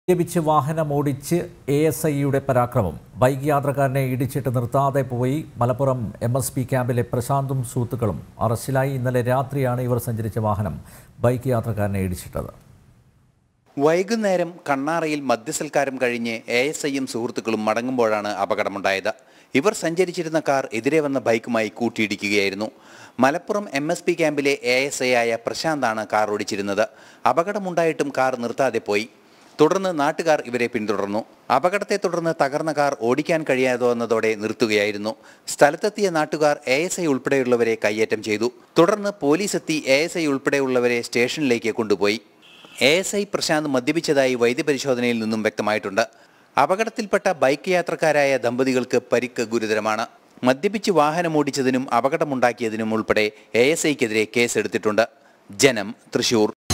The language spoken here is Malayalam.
മദ്യപിച്ച് വാഹനമോടിച്ച് എ എസ് ഐയുടെ പരാക്രമം ബൈക്ക് യാത്രക്കാരനെ ഇടിച്ചിട്ട് നിർത്താതെ പോയി മലപ്പുറം എം എസ് പി ക്യാമ്പിലെ പ്രശാന്തും സുഹൃത്തുക്കളും അറസ്റ്റിലായി ഇന്നലെ രാത്രിയാണ് ഇവർ സഞ്ചരിച്ച വാഹനം ബൈക്ക് യാത്രക്കാരനെ ഇടിച്ചിട്ടത് വൈകുന്നേരം കണ്ണാറയിൽ മദ്യസൽക്കാരം കഴിഞ്ഞ് എ എസ് ഐയും സുഹൃത്തുക്കളും മടങ്ങുമ്പോഴാണ് അപകടമുണ്ടായത് ഇവർ സഞ്ചരിച്ചിരുന്ന കാർ എതിരെ വന്ന ബൈക്കുമായി കൂട്ടിയിടിക്കുകയായിരുന്നു മലപ്പുറം എം എസ് പി ക്യാമ്പിലെ എ എസ് ഐ ആയ പ്രശാന്താണ് കാർ ഓടിച്ചിരുന്നത് അപകടമുണ്ടായിട്ടും കാർ നിർത്താതെ പോയി തുടർന്ന് നാട്ടുകാർ ഇവരെ പിന്തുടർന്നു അപകടത്തെ തുടർന്ന് തകർന്ന കാർ ഓടിക്കാൻ കഴിയാതെ വന്നതോടെ നിർത്തുകയായിരുന്നു സ്ഥലത്തെത്തിയ നാട്ടുകാർ എ എസ് ഐ ഉൾപ്പെടെയുള്ളവരെ കയ്യേറ്റം ചെയ്തു തുടർന്ന് പോലീസ് എത്തി എ എസ് ഐ ഉൾപ്പെടെയുള്ളവരെ സ്റ്റേഷനിലേക്ക് കൊണ്ടുപോയി എ എസ് ഐ പ്രശാന്ത് മദ്യപിച്ചതായി വൈദ്യപരിശോധനയിൽ നിന്നും വ്യക്തമായിട്ടുണ്ട് അപകടത്തിൽപ്പെട്ട ബൈക്ക് യാത്രക്കാരായ ദമ്പതികൾക്ക് പരിക്ക് ഗുരുതരമാണ് മദ്യപിച്ച് വാഹനമോടിച്ചതിനും അപകടമുണ്ടാക്കിയതിനും ഉൾപ്പെടെ എ എസ് ഐക്കെതിരെ കേസെടുത്തിട്ടുണ്ട് ജനം തൃശൂർ